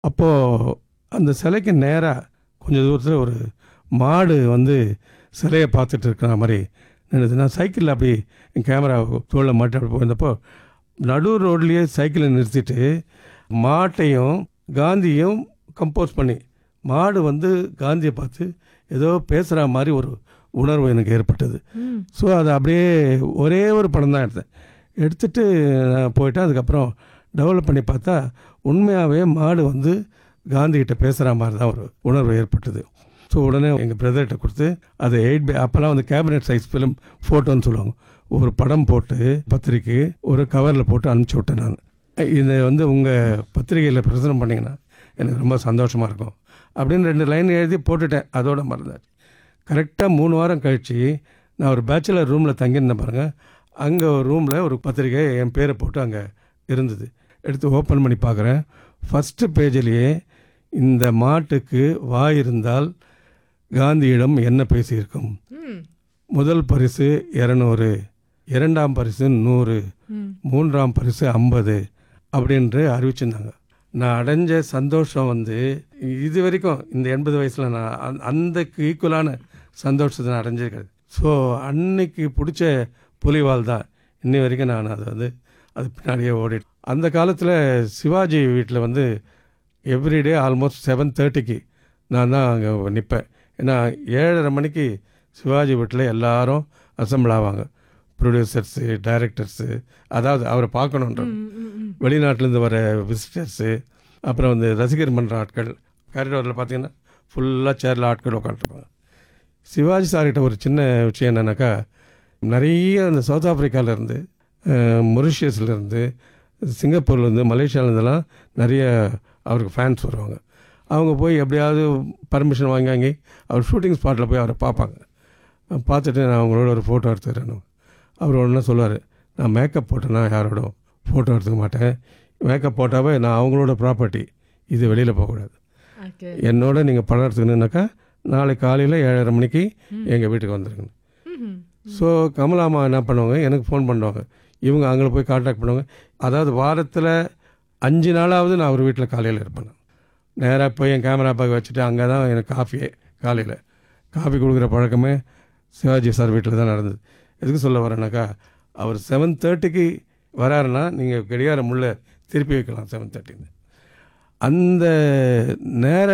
அப்போது அந்த சிலைக்கு நேராக கொஞ்சம் தூரத்தில் ஒரு மாடு வந்து சிலையை பார்த்துட்டு இருக்கிற மாதிரி நின்றுது நான் சைக்கிளில் அப்படி என் கேமரா தோளில் மாட்டி அப்படி போயிருந்தப்போ நடு ரோட்லேயே சைக்கிளை நிறுத்திட்டு மாட்டையும் காந்தியும் கம்போஸ் பண்ணி மாடு வந்து காந்தியை பார்த்து ஏதோ பேசுகிற மாதிரி ஒரு உணர்வு எனக்கு ஏற்பட்டது ம். ஸோ அது அப்படியே ஒரே ஒரு படம் தான் எடுத்தேன் எடுத்துட்டு நான் போயிட்டேன் அதுக்கப்புறம் டெவலப் பண்ணி பார்த்தா உண்மையாகவே மாடு வந்து காந்திகிட்ட பேசுகிற மாதிரி தான் ஒரு உணர்வு ஏற்பட்டது ஸோ உடனே எங்கள் பிரதர்கிட்ட கொடுத்து அதை எயிட் பை அப்போல்லாம் வந்து கேபினெட் சைஸ் ஃபிலிம் ஃபோட்டோன்னு சொல்லுவாங்க ஒரு படம் போட்டு பத்திரிக்கை ஒரு கவரில் போட்டு அனுப்பிச்சி விட்டேன் நான் இதை வந்து உங்கள் பத்திரிகையில் பிரசுரம் பண்ணிங்கன்னா எனக்கு ரொம்ப சந்தோஷமாக இருக்கும் அப்படின்னு ரெண்டு லைன் எழுதி போட்டுட்டேன் அதோட மறந்தாச்சு கரெக்டாக மூணு வாரம் கழித்து நான் ஒரு பேச்சுலர் ரூமில் தங்கியிருந்தேன் பாருங்கள் அங்கே ஒரு ரூமில் ஒரு பத்திரிக்கை என் பேரை போட்டு அங்கே இருந்தது எடுத்து ஓப்பன் பண்ணி பார்க்குறேன் ஃபஸ்ட்டு பேஜிலேயே இந்த மாட்டுக்கு வாய் இருந்தால் காந்தியிடம் என்ன பேசியிருக்கும் ம். முதல் பரிசு இரநூறு இரண்டாம் பரிசு நூறு ம். மூன்றாம் பரிசு ஐம்பது அப்படின்று அறிவிச்சிருந்தாங்க நான் அடைஞ்ச சந்தோஷம் வந்து இது வரைக்கும் இந்த எண்பது வயசில் நான் அந்த- அந்த ஈக்குவலான சந்தோஷத்தை நான் அடைஞ்சிருக்காது ஸோ அன்னைக்கு பிடிச்ச புலிவால் தான் இன்னி வரைக்கும் நான் அதை வந்து அது பின்னாடியே ஓடிட்டு அந்த காலத்தில் சிவாஜி வீட்டில் வந்து எவ்ரிடே ஆல்மோஸ்ட் செவன் தேர்ட்டிக்கு நான் தான் அங்கே நிற்பேன் ஏன்னா ஏழரை மணிக்கு சிவாஜி வீட்டில் எல்லாரும் அசம்பிள் ஆவாங்க ப்ரொடியூசர்ஸு டைரக்டர்ஸு அதாவது அவரை பார்க்கணுன்ற ம், ம், ம். வெளிநாட்டிலேருந்து வர விசிட்டர்ஸு அப்புறம் வந்து ரசிகர் மன்ற ஆட்கள் காரிடோரில் பார்த்தீங்கன்னா ஃபுல்லாக சேரில் ஆட்கள் உட்காந்துருப்பாங்க சிவாஜி சார்கிட்ட ஒரு சின்ன விஷயம் என்னன்னாக்கா நிறைய இந்த சவுத் ஆப்பிரிக்காவிலேருந்து மொரிஷியஸ்லேருந்து சிங்கப்பூர்லேருந்து மலேசியாவிலேருந்துலாம் நிறைய அவருக்கு ஃபேன்ஸ் வருவாங்க அவங்க போய் எப்படியாவது பர்மிஷன் வாங்கி வாங்கி அவர் ஷூட்டிங் ஸ்பாட்டில் போய் அவரை பார்ப்பாங்க பார்த்துட்டு நான் அவங்களோட ஒரு ஃபோட்டோ எடுத்துக்கிறேன் அவர் ஒன்று சொல்லுவார் நான் மேக்கப் போட்டேன்னா யாரோட ஃபோட்டோ எடுத்துக்க மாட்டேன் மேக்கப் போட்டாவே நான் அவங்களோட ப்ராப்பர்ட்டி இது வெளியில் போகக்கூடாது ஓகே என்னோட நீங்கள் படம் எடுத்துக்கணுன்னாக்கா நாளை காலையில் ஏழரை மணிக்கு எங்கள் வீட்டுக்கு வந்துருங்க ம்ஹும். ஸோ கமலாமா என்ன பண்ணுவாங்க எனக்கு ஃபோன் பண்ணுவாங்க இவங்க அங்கே போய் காண்டாக்ட் பண்ணுவாங்க அதாவது வாரத்தில் அஞ்சு நாளாவது நான் அவர் வீட்டில் காலையில் இருப்பேன் நேராக போய் என் கேமரா பேக் வச்சுட்டு அங்கே தான் எனக்கு காஃபியே காலையில் காஃபி கொடுக்குற பழக்கமே சிவாஜி சார் வீட்டில் தான் நடந்தது எதுக்கு சொல்ல வரேன்னாக்கா அவர் செவன் தேர்ட்டிக்கு வராருன்னா நீங்கள் கடிகாரம் முள்ள திருப்பி வைக்கலாம் செவன் தேர்ட்டின்னு அந்த நேர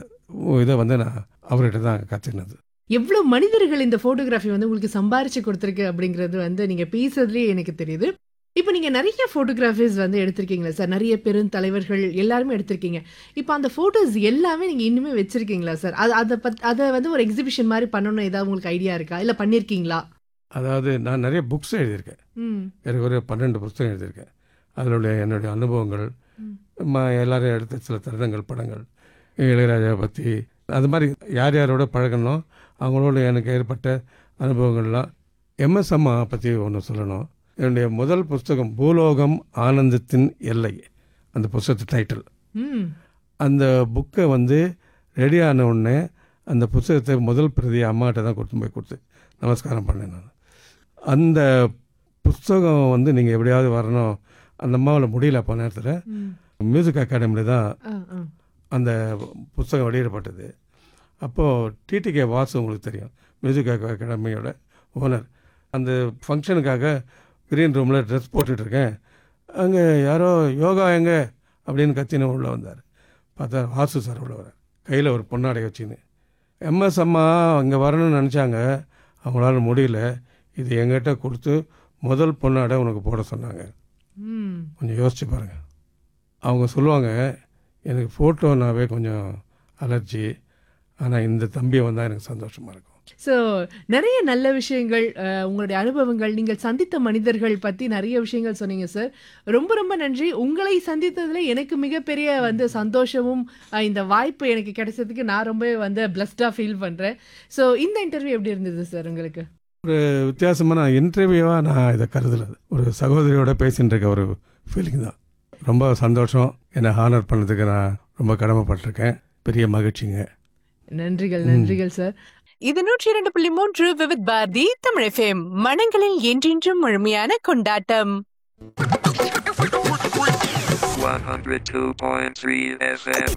இதை வந்து நான் அவர்கிட்ட தான் கற்றுக்கினது எவ்வளவு மனிதர்கள் இந்த போட்டோகிராஃபி வந்து உங்களுக்கு சம்பாரிச்சு கொடுத்துருக்கு அப்படிங்கிறது வந்து நீங்க பேசுறதுலயே எனக்கு தெரியுது இப்போ நீங்க நிறைய போட்டோகிராஃபிஸ் வந்து எடுத்திருக்கீங்களா சார் நிறைய பெருந்தலைவர்கள் எல்லாருமே எடுத்திருக்கீங்க இப்போ அந்த போட்டோஸ் எல்லாமே நீங்க இன்னுமே வச்சிருக்கீங்களா சார் அது அதை பத் அதை வந்து ஒரு எக்ஸிபிஷன் மாதிரி பண்ணணும் ஏதாவது உங்களுக்கு ஐடியா இருக்கா இல்ல பண்ணிருக்கீங்களா அதாவது நான் நிறைய புக்ஸ் எழுதியிருக்கேன் ம் எனக்கு ஒரு பன்னெண்டு புத்தகம் எழுதியிருக்கேன் அதனுடைய என்னுடைய அனுபவங்கள் ம். ம எல்லாரும் எடுத்த சில தருணங்கள் படங்கள் இளையராஜா பற்றி அது மாதிரி யார் யாரோட பழகணும் அவங்களோட எனக்கு ஏற்பட்ட அனுபவங்கள்லாம் எம்எஸ் அம்மா பற்றி ஒன்று சொல்லணும் என்னுடைய முதல் புஸ்தகம் பூலோகம் ஆனந்தத்தின் எல்லை அந்த புஸ்தகத்து டைட்டில் ம் அந்த புக்கை வந்து ரெடி ஆன உடனே அந்த புஸ்தகத்தை முதல் பிரதி அம்மாட்ட தான் கொடுத்து போய் கொடுத்து நமஸ்காரம் பண்ணேன் நான் அந்த புஸ்தகம் வந்து நீங்கள் எப்படியாவது வரணும் அந்த அம்மாவில் முடியல அப்போ நேரத்தில் ம். மியூசிக் அகாடமியில் தான் ஆ, ஆ. அந்த புஸ்தகம் வெளியிடப்பட்டது அப்போது டிடிகே வாசு உங்களுக்கு தெரியும் மியூசிக் அகாடமியோட ஓனர் அந்த ஃபங்க்ஷனுக்காக கிரீன் ரூமில் ட்ரெஸ் போட்டுட்ருக்கேன் அங்கே யாரோ யோகா எங்க அப்படின்னு கத்தின உள்ளே வந்தார் பார்த்தா வாசு சார் உள்ள வரார் கையில் ஒரு பொன்னாடை வச்சுன்னு எம்எஸ் அம்மா இங்கே வரணும்னு நினச்சாங்க அவங்களால முடியல இது எங்கிட்ட கொடுத்து முதல் பொன்னாடை உனக்கு போட சொன்னாங்க ம் கொஞ்சம் யோசிச்சு பாருங்கள் அவங்க சொல்லுவாங்க எனக்கு ஃபோட்டோனாவே கொஞ்சம் அலர்ஜி ஆனால் இந்த தம்பியை வந்தால் எனக்கு சந்தோஷமாக இருக்கும் ஸோ நிறைய நல்ல விஷயங்கள் அஹ், உங்களுடைய அனுபவங்கள் நீங்கள் சந்தித்த மனிதர்கள் பற்றி நிறைய விஷயங்கள் சொன்னீங்க சார் ரொம்ப ரொம்ப நன்றி உங்களை சந்தித்ததில் எனக்கு மிகப்பெரிய வந்து சந்தோஷமும் அஹ், இந்த வாய்ப்பு எனக்கு கிடைச்சதுக்கு நான் ரொம்ப வந்து பிளஸ்டாக ஃபீல் பண்ணுறேன் ஸோ இந்த இன்டர்வியூ எப்படி இருந்தது சார் உங்களுக்கு வித்தியாசமான இன்டர்வியூவாக நான் இதை கருதல ஒரு சகோதரியோட பேசின்னு இருக்க ஒரு ஃபீலிங் தான் ரொம்ப சந்தோஷம் என்னை ஹானர் பண்ணதுக்கு நான் ரொம்ப கடமைப்பட்டிருக்கேன் பெரிய மகிழ்ச்சிங்க நன்றிகள் நன்றிகள் சார் இது நூற்றி இரண்டு புள்ளி மூன்று விவித் பாரதி தமிழ் எஃப்எம் மனங்களில் என்றென்றும் முழுமையான கொண்டாட்டம் 102.3 FM.